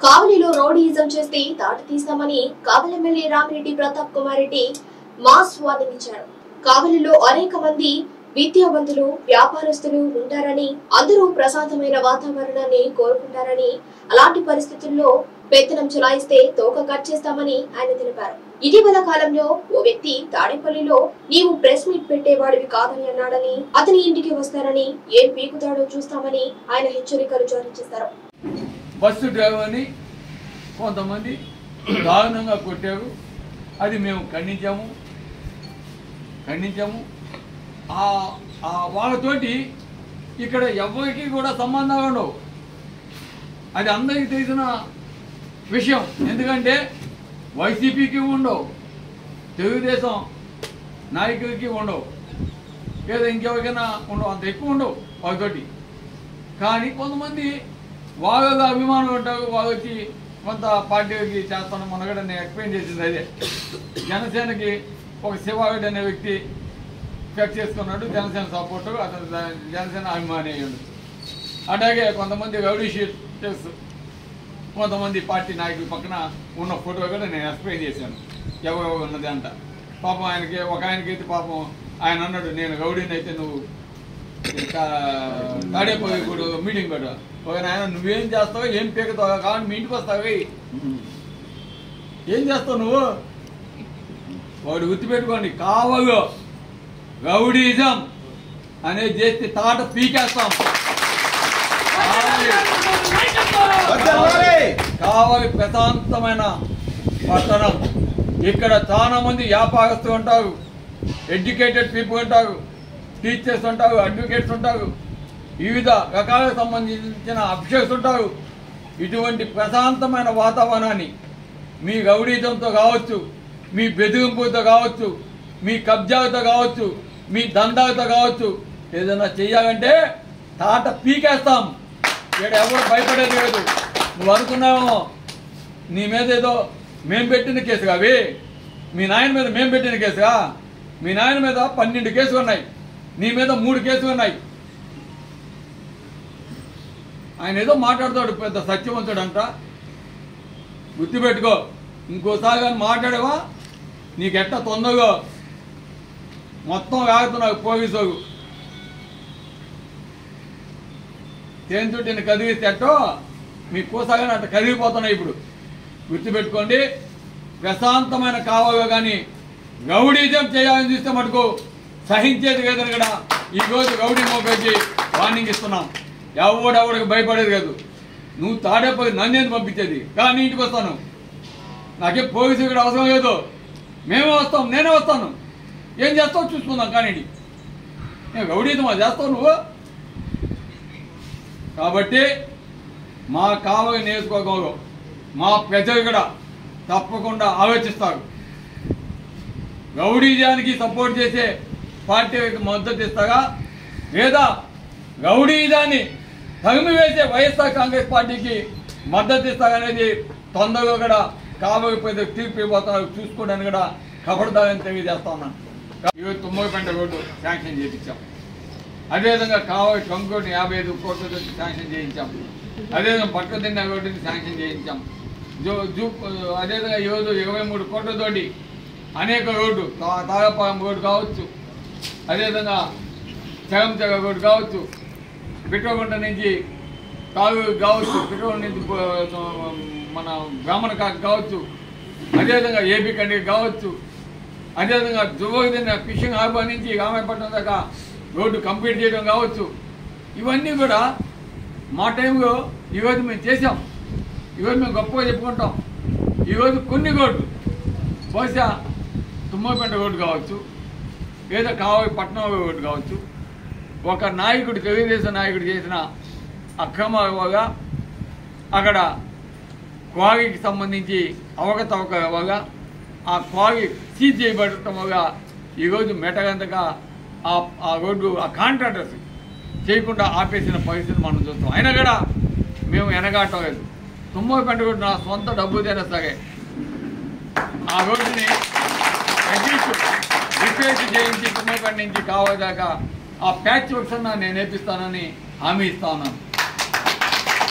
కావలిలో రోడీయిజం చేస్తే దాటి తీస్తామని Kavali MLA Ramireddy Pratap Kumar Reddy mass warning ఇచ్చారు కావలిలో అనేక మంది విద్యావంతులు వ్యాపారస్తులు ఉంటారని అందరూ ప్రశాంతమైన వాతావరణాన్ని కోరుకుంటారని అలాంటి పరిస్థితుల్లో పెత్తనం చెలాయిస్తే తోక కట్ చేస్తామని ఆయన తెలిపారు ఇటీవల కాలంలో ఓ వ్యక్తి తాడేపల్లిలో నీవు ప్రెస్ మీట్ పెట్టేవాడివి కాదని అన్నాడని అతని ఇంటికి వస్తారని ఏం పీకుతాడో చూస్తామని ఆయన హెచ్చరికలు జారీ చేశారు బస్సు డ్రైవర్ని కొంతమంది దారుణంగా కొట్టారు అది మేము ఖండించాము ఖండించాము ఆ ఆ వాళ్ళతోటి ఇక్కడ ఎవరికి కూడా సంబంధాలు ఉండవు అది అందరికీ తెలిసిన విషయం ఎందుకంటే వైసీపీకి ఉండవు తెలుగుదేశం నాయకుడికి ఉండవు లేదా ఇంకెవరికైనా ఉండవు అంత ఎక్కువ ఉండవు వాళ్ళతోటి కానీ కొంతమంది వాళ్ళగా అభిమానులు ఉంటారు వాళ్ళు వచ్చి కొంత పార్టీకి చేస్తాను మొన్న కూడా నేను ఎక్స్ప్లెయిన్ చేసింది అదే జనసేనకి ఒక శివారెడ్డి అనే వ్యక్తి ఫిక్స్ చేసుకున్నాడు జనసేన సపోర్టు అతను జ- జనసేన అభిమాని అయ్యాడు అలాగే కొంతమంది రౌడీ షీటర్స్ కొంతమంది పార్టీ నాయకుల పక్కన ఉన్న ఫోటో కూడా నేను ఎక్స్ప్లెయిన్ చేశాను ఎవరెవరు ఉన్నది అంట పాపం ఆయనకి ఒక ఆయనకైతే పాపం ఆయన అన్నాడు నేను రౌడీని అయితే నువ్వు తాడేపోయి ఇప్పుడు మీటింగ్ పెట్టు ఒక నాయన నువ్వేం చేస్తావు ఏం పీకుతావు కాబట్టి మీ ఇంటికి వస్తావు ఏం చేస్తావు నువ్వు వాడు గుర్తుపెట్టుకోండి కావలు రౌడీజం అనేది చేస్తే తాట పీకేస్తాం కావాలి. కావాలి ప్రశాంతమైన పట్టణం ఇక్కడ చాలా మంది వ్యాపారస్తులు ఉంటారు ఎడ్యుకేటెడ్ పీపుల్ ఉంటారు టీచర్స్ ఉంటారు అడ్వకేట్స్ ఉంటారు వివిధ రకాలకు సంబంధించిన అఫిషియల్స్ ఉంటారు ఇటువంటి ప్రశాంతమైన వాతావరణాన్ని మీ గౌడీతంతో కావచ్చు మీ బెదిరింపులతో కావచ్చు మీ కబ్జాలతో కావచ్చు మీ దందాలతో కావచ్చు ఏదైనా చెయ్యాలంటే తాట పీకేస్తాం ఇక్కడ ఎవరు భయపడేది లేదు నువ్వు అనుకున్నావేమో నీ మీద ఏదో మేం పెట్టిన కేసు అవి మీ నాయన మీద మేం పెట్టిన కేసుగా మీ నాయన మీద పన్నెండు కేసులు ఉన్నాయి నీ మీద మూడు కేసులు ఉన్నాయి ఆయన ఏదో మాట్లాడతాడు పెద్ద సత్యవంతుడు అంట గుర్తుపెట్టుకో ఇంకోసారి కానీ మాట్లాడేవా నీకెట్ట తొందరగా మొత్తం వేగుతున్నావు పోలీసు తేనెతుట్టిని కదిలిస్తే అట్టో మీ కూసాగానే అట్ట కదిలిపోతున్నాయి ఇప్పుడు గుర్తుపెట్టుకోండి ప్రశాంతమైన కావాలో కానీ గౌడీజం చేయాలని చూస్తే మటుకు సహించేది లేదని కూడా ఈ రోజు గౌడీ మోపేసి వార్నింగ్ ఇస్తున్నాం ఎవడెవడికి భయపడేది కాదు నువ్వు తాడేపోయి నన్నేది పంపించేది కానీ ఇంటికి వస్తాను నాకే పోలీసు ఇక్కడ అవసరం లేదు మేమే వస్తాం నేనే వస్తాను ఏం చేస్తావు చూసుకుందాం కానీ నేను గౌడీజం అది చేస్తావు నువ్వు కాబట్టి మా కావలి నియోజకవర్గంలో మా ప్రజలు కూడా తప్పకుండా ఆలోచిస్తారు రౌడీజానికి సపోర్ట్ చేసే పార్టీకి మద్దతు ఇస్తారా లేదా రౌడీజాన్ని తగిమి వేసే వైఎస్ఆర్ కాంగ్రెస్ పార్టీకి మద్దతు ఇస్తారనేది తొందరగా కూడా కావలి ప్రజలకు తీర్పు ఇవ్వబోతున్నారు చూసుకోవడానికి కూడా కబడదారని తెలియజేస్తా ఉన్నాను ఈరోజు తుమ్మలపేంట రోడ్డు శాంక్షన్ చేయించాం అదేవిధంగా కావాలి కంకోటి యాభై ఐదు కోట్లతో శాంక్షన్ చేయించాం అదేవిధంగా పక్కదిన్న రోడ్డుని శాంక్షన్ చేయించాం జూ జూ అదేవిధంగా ఈరోజు ఇరవై మూడు కోట్లతోటి అనేక రోడ్డు తా- తాగపాలెం రోడ్డు కావచ్చు అదేవిధంగా చెగంచెగ రోడ్డు కావచ్చు పిట్రోగుంట నుంచి తాగు కావచ్చు పిట్రోగుంట నుంచి పో- మన బ్రాహ్మణ కాకు కావచ్చు అదేవిధంగా ఏపీ కండికి కావచ్చు అదేవిధంగా జువోదిన ఫిషింగ్ హార్బర్ నుంచి రామాయపట్నం దాకా రోడ్డు కంప్లీట్ చేయడం కావచ్చు ఇవన్నీ కూడా మా టైంలో ఈరోజు మేము చేసాం ఈరోజు మేము గొప్పగా చెప్పుకుంటాం ఈరోజు కొన్ని రోడ్లు బహుశా తుమ్మపేట రోడ్డు కావచ్చు లేదా కావాలి పట్నం రోడ్డు కావచ్చు ఒక నాయకుడు తెలుగుదేశం నాయకుడు చేసిన అక్రమాలుగా అక్కడ క్వారీకి సంబంధించి అవకతవకగా ఆ క్వారీ సీజ్ చేయబడటం వల్ల ఈరోజు మెటగంతగా ఆ ఆ రోడ్డు ఆ కాంట్రాక్టర్స్ చేయకుండా ఆపేసిన పరిస్థితి మనం చూస్తాం అయినా కూడా మేము వెనగాటం లేదు తుమ్మపేట రోడ్డు నా సొంత డబ్బుదైనా సరే ఆ రోడ్డుని అట్లీస్ట్ రిపేర్ చేయించి తుమ్మపేట నుంచి కావదాకా ఆ ప్యాచ్ వర్క్స్ అన్న నేను నేర్పిస్తానని హామీ ఇస్తా ఉన్నాను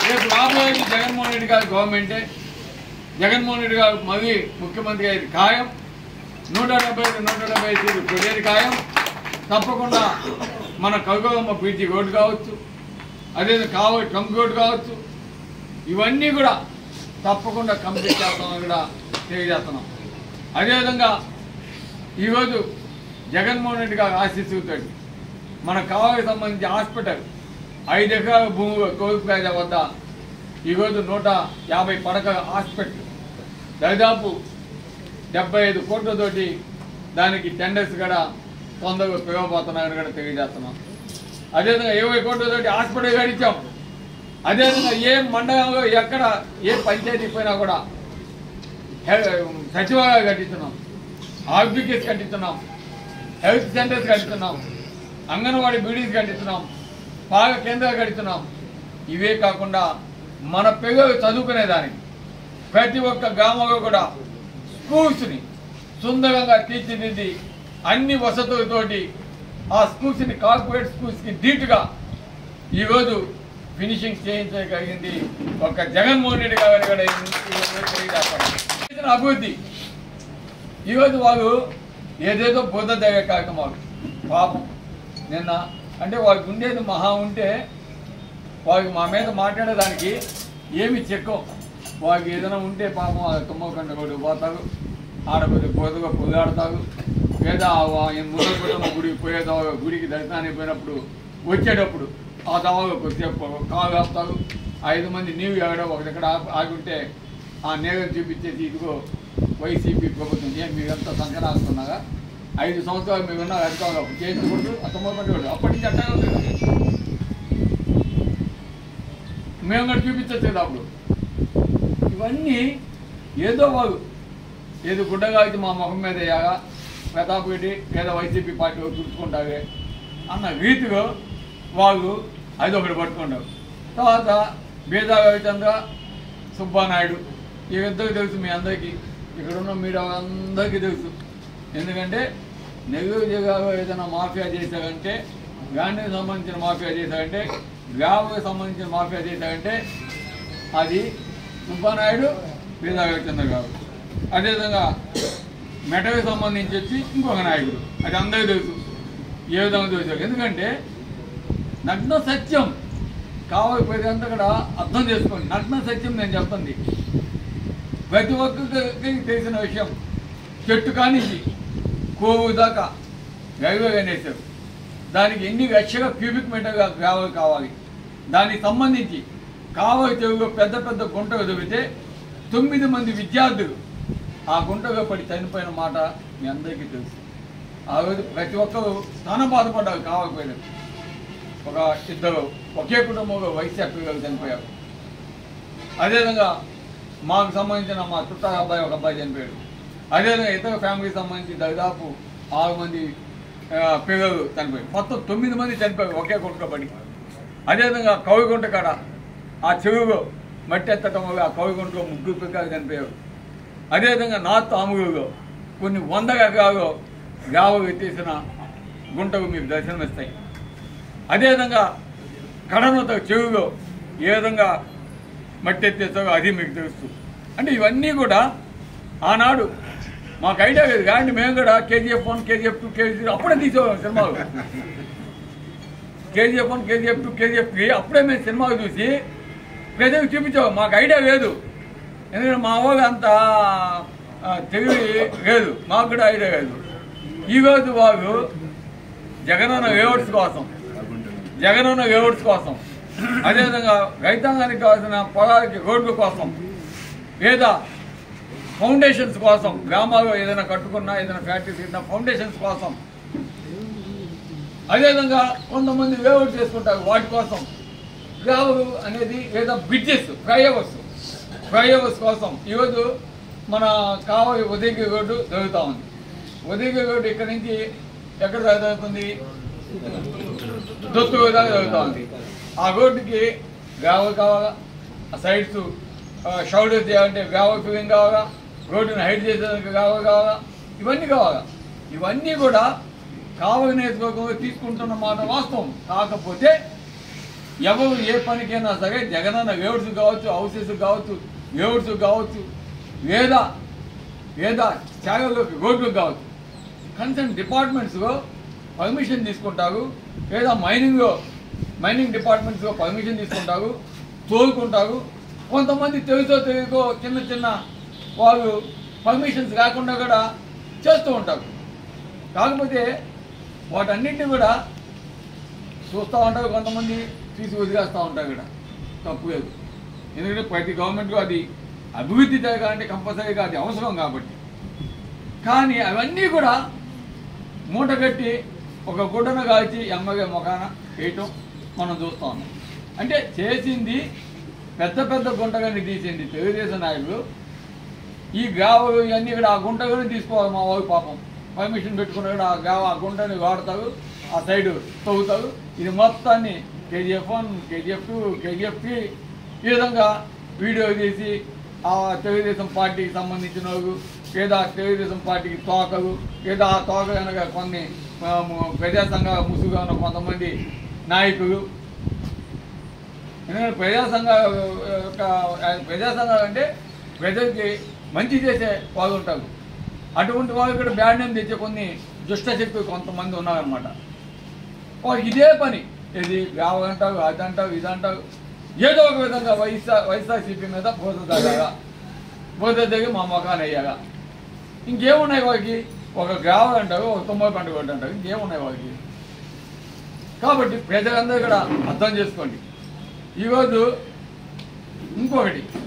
రేపు రాబోయేది జగన్మోహన్ రెడ్డి గారి గవర్నమెంటే జగన్మోహన్ రెడ్డి గారు మళ్ళీ ముఖ్యమంత్రి అయ్యేది ఖాయం నూట డెబ్బై ఐదు నూట డెబ్బై ఐదు సీట్లు పెట్టేది ఖాయం తప్పకుండా మన కవిగమ్మ పీజీ రోడ్డు కావచ్చు అదే కావ ట్రంప్ రోడ్డు కావచ్చు ఇవన్నీ కూడా తప్పకుండా కంప్లీట్ చేస్తామని కూడా తెలియజేస్తున్నాం అదేవిధంగా ఈరోజు జగన్మోహన్ రెడ్డి గారు ఆశీస్సుతోటి మన కావాలకి సంబంధించి హాస్పిటల్ ఐదు ఎకరాల భూమి కోవిపేట వద్ద ఈరోజు నూట యాభై పడకల హాస్పిటల్ దాదాపు డెబ్బై ఐదు కోట్లతోటి దానికి టెండర్స్ కూడా తొందరగా పిలవబోతున్నారని కూడా తెలియజేస్తున్నాం అదేవిధంగా ఇరవై కోట్లతోటి హాస్పిటల్ గడిచాం అదేవిధంగా ఏ మండలంలో ఎక్కడ ఏ పంచాయతీ పోయినా కూడా హె- సచివాలయాలు కట్టిస్తున్నాం ఆర్బికేస్ కట్టిస్తున్నాం హెల్త్ సెంటర్స్ కట్టిస్తున్నాం అంగన్వాడీ బీడీస్ కట్టిస్తున్నాం పాల కేంద్రాలు కడుతున్నాం ఇవే కాకుండా మన పిల్లలు చదువుకునేదానికి ప్రతి ఒక్క గ్రామంలో కూడా స్కూల్స్ని సుందరంగా తీర్చిదిద్ది అన్ని వసతులతోటి ఆ స్కూల్స్ని కార్పొరేట్ స్కూల్స్కి ధీటుగా ఈరోజు ఫినిషింగ్ చేయించగలిగింది ఒక జగన్మోహన్ రెడ్డి గారు కూడా ఈ- ఈ రోజు తెలియజేస్తాను. చేసిన అభివృద్ధి ఈరోజు వాళ్ళు ఏదేదో బుద్ధ దగ్గర కార్యక్రమాలు పాపం నిన్న అంటే వాళ్ళకి ఉండేది మహా ఉంటే వాళ్ళకి మా మీద మాట్లాడేదానికి ఏమి చెక్కం వాళ్ళకి ఏదైనా ఉంటే పాపం ఆ తుమ్మకంట కూడా పోతారు ఆడపోతే పోతుగా పొగాడతారు లేదా ముదలపట్నం గుడికి పోయేదో గుడికి దర్శనానికి పోయినప్పుడు వచ్చేటప్పుడు ఆ దవాలో కొద్దిసేపు కాలు ఆపుతారు ఐదు మంది నీవు ఎగడో ఒక దగ్గర ఆపి- ఆగి ఉంటే ఆ నేగం చూపించేసి ఇదిగో వైసీపీ ప్రభుత్వం ఏం మీరంతా సంకరాస్తున్నాగా ఐదు సంవత్సరాలు మేము ఉన్నారు అధికారులు అప్పుడు చేయించకూడదు అతమ్మకూడదు అప్పటి నుంచి అట్టాగే ఉంది కదా. మేము కూడా చూపించచ్చు కదా అప్పుడు ఇవన్నీ ఏదో వాళ్ళు ఏదో గుడ్డగా అయితే మా ముఖం మీద వేయగా ప్రతాప్ రెడ్డి లేదా వైసీపీ పార్టీ చూసుకుంటారే అన్న రీతిలో వాళ్ళు అది ఒకటి పట్టుకుంటారు తర్వాత బీదా రవిచంద్ర సుబ్బానాయుడు వీరిద్దరికి తెలుసు మీ అందరికీ ఇక్కడ ఉన్న మీరు అందరికీ తెలుసు ఎందుకంటే నెల్లూరు జిల్లాలో ఏదైనా మాఫియా చేశారంటే గాంధీకి సంబంధించిన మాఫియా చేశారంటే గ్రామకు సంబంధించిన మాఫియా చేశారంటే అది సుబ్బానాయుడు బీదా రవిచంద్ర గారు అదేవిధంగా మెటకు సంబంధించి వచ్చి ఇంకొక నాయకుడు అది అందరికీ తెలుసు ఏ విధంగా తెలుసు ఎందుకంటే నగ్న సత్యం కావాలి అంతా కూడా అర్థం చేసుకోండి నగ్న సత్యం నేను చెప్తుంది ప్రతి ఒక్కరికి తెలిసిన విషయం చెట్టు కానించి కోవు దాకా రైల్వే వేసారు దానికి ఎన్ని లక్షల క్యూబిక్ మీటర్గా గ్రావెల్ కావాలి దానికి సంబంధించి కావలి చెరువులో పెద్ద పెద్ద గుంటలు దొరికితే తొమ్మిది మంది విద్యార్థులు ఆ గుంటలో పడి చనిపోయిన మాట మీ అందరికీ తెలుసు ఆ రోజు ప్రతి ఒక్కరు చాలా బాధపడ్డారు కావలిపోయినారు ఒక ఇద్దరు ఒకే కుటుంబంలో వైసీపీ పిల్లలు చనిపోయారు అదేవిధంగా మాకు సంబంధించిన మా చుట్టాల అబ్బాయి ఒక అబ్బాయి చనిపోయాడు అదేవిధంగా ఇతర ఫ్యామిలీకి సంబంధించి దాదాపు ఆరు మంది ఆ, పిల్లలు చనిపోయారు మొత్తం తొమ్మిది మంది చనిపోయారు ఒకే గుంటలో పడి అదేవిధంగా కవిగుంట కాడ ఆ చెరువులో మట్టి ఎత్తడం వల్ల ఆ కవిగుంటలో ముగ్గురు పిల్లలు చనిపోయారు అదేవిధంగా నార్త్ ఆముగులో కొన్ని వంద ఎకరాలు గావు ఎత్తేసిన గుంటకు మీకు దర్శనమిస్తాయి అదేవిధంగా కడనత చెవులో ఏ విధంగా మట్టి ఎత్తేస్తారో అది మీకు తెలుసు అంటే ఇవన్నీ కూడా ఆనాడు మాకు ఐడియా లేదు కానీ మేము కూడా KGF one KGF two KG అప్పుడే తీసేవాళ్ళం సినిమాలు KGF one KGF two KGF three అప్పుడే మేము సినిమాలు చూసి ప్రజలకు చూపించాము మాకు ఐడియా లేదు ఎందుకంటే మా వాళ్ళు అంత ఆ, తెలివి లేదు మాకు కూడా ఐడియా లేదు ఈరోజు వాళ్ళు జగనన్న వేవర్స్ కోసం జగనన్న వేవర్స్ కోసం అదేవిధంగా రైతాంగానికి కావాల్సిన పొలాలకి రోడ్ల కోసం లేదా ఫౌండేషన్స్ కోసం గ్రామాల్లో ఏదైనా కట్టుకున్నా ఏదైనా ఫ్యాక్టరీస్ కట్టినా ఫౌండేషన్స్ కోసం అదేవిధంగా కొంతమంది వేవుడు చేసుకుంటారు వాటి కోసం గ్రావరు అనేది లేదా బ్రిడ్జెస్ ఫ్లైఓవర్స్ ఫ్లైఓవర్స్ కోసం ఈరోజు మన కావలి ఉదయగిరి రోడ్డు జరుగుతూ ఉంది ఉదయగిరి రోడ్డు ఇక్కడ నుంచి ఎక్కడ జరుగుతుంది దొత్తు దాకా జరుగుతూ ఉంది ఆ రోడ్డుకి గ్రావల్ కావాలా ఆ సైడ్స్ షౌడర్ చేయాలంటే గ్రావల్ ఫిలింగ్ కావాలా రోడ్డుని హైట్ చేసేందుకు గ్రావల్ కావాలా ఇవన్నీ కావాలా ఇవన్నీ కూడా కావలి నియోజకవర్గంలో తీసుకుంటున్న మాట వాస్తవం కాకపోతే ఎవరు ఏ పనికైనా సరే జగనన్న వేవుడ్స్ కావచ్చు హౌసెస్ కావచ్చు వేవుడ్స్ కావచ్చు లేదా లేదా శాఖలోకి రోడ్లు కావచ్చు కన్సర్న్ డిపార్ట్మెంట్స్లో పర్మిషన్ తీసుకుంటారు లేదా మైనింగ్ మైనింగ్ డిపార్ట్మెంట్స్లో పర్మిషన్ తీసుకుంటారు తోలుకుంటారు కొంతమంది తెలుసో తెలియకో చిన్న చిన్న వాళ్ళు పర్మిషన్స్ లేకుండా కూడా చేస్తూ ఉంటారు కాకపోతే వాటన్నింటినీ కూడా చూస్తూ ఉంటారు కొంతమంది తీసి వదిలేస్తూ ఉంటారు ఇక్కడ తప్పు లేదు ఎందుకంటే ప్రతి గవర్నమెంట్కు అది అభివృద్ధి జరగాలంటే కంపల్సరీగా అది అవసరం కాబట్టి కానీ అవన్నీ కూడా మూట కట్టి ఒక గుడ్డను కాల్చి ఎమ్మగా ముఖాన వేయటం మనం చూస్తూ ఉన్నాం అంటే చేసింది పెద్ద పెద్ద గుంటగాని తీసింది తెలుగుదేశం నాయకులు ఈ గ్రావలు ఇవన్నీ కూడా ఆ గుంటగానే తీసుకోవాలి మా వాళ్ళు పాపం పర్మిషన్ పెట్టుకున్న కూడా ఆ గ్రావ ఆ గుంటని వాడతారు ఆ సైడ్ తవ్వుతారు ఇది మొత్తాన్ని KGF one KGF two KGF three ఈ విధంగా వీడియో తీసి ఆ తెలుగుదేశం పార్టీకి సంబంధించిన వాళ్ళు లేదా తెలుగుదేశం పార్టీకి తోకలు లేదా ఆ తోక కనుక కొన్ని ఆ, ము- ప్రజా సంఘ ముసుగుగా ఉన్న కొంతమంది నాయకులు ఎందుకంటే ప్రజా సంఘ యొక్క ప్రజా సంఘాలు అంటే ప్రజలకి మంచి చేసే వాళ్ళు ఉంటారు అటువంటి వాళ్ళు కూడా బ్యాడ్ నేమ్ తెచ్చే కొన్ని దుష్ట శక్తులు కొంతమంది ఉన్నారనమాట వాళ్ళకి ఇదే పని ఇది గావ అంటారు అది అంటారు ఇది అంటారు ఏదో ఒక విధంగా వైఎస్ఆర్ వైఎస్ఆర్సీపీ మీద బోధ తగ్గాగా బోధ తగ్గి మా మొఖాన్ని అయ్యాగా ఇంకేమున్నాయి వాళ్ళకి ఒక గ్రావ అంటారు ఒక తొంభై పండుగ ఒకటి అంటారు ఇంకేమున్నాయి వాళ్ళకి కాబట్టి ప్రజలందరూ కూడా అర్థం చేసుకోండి ఈరోజు ఇంకొకటి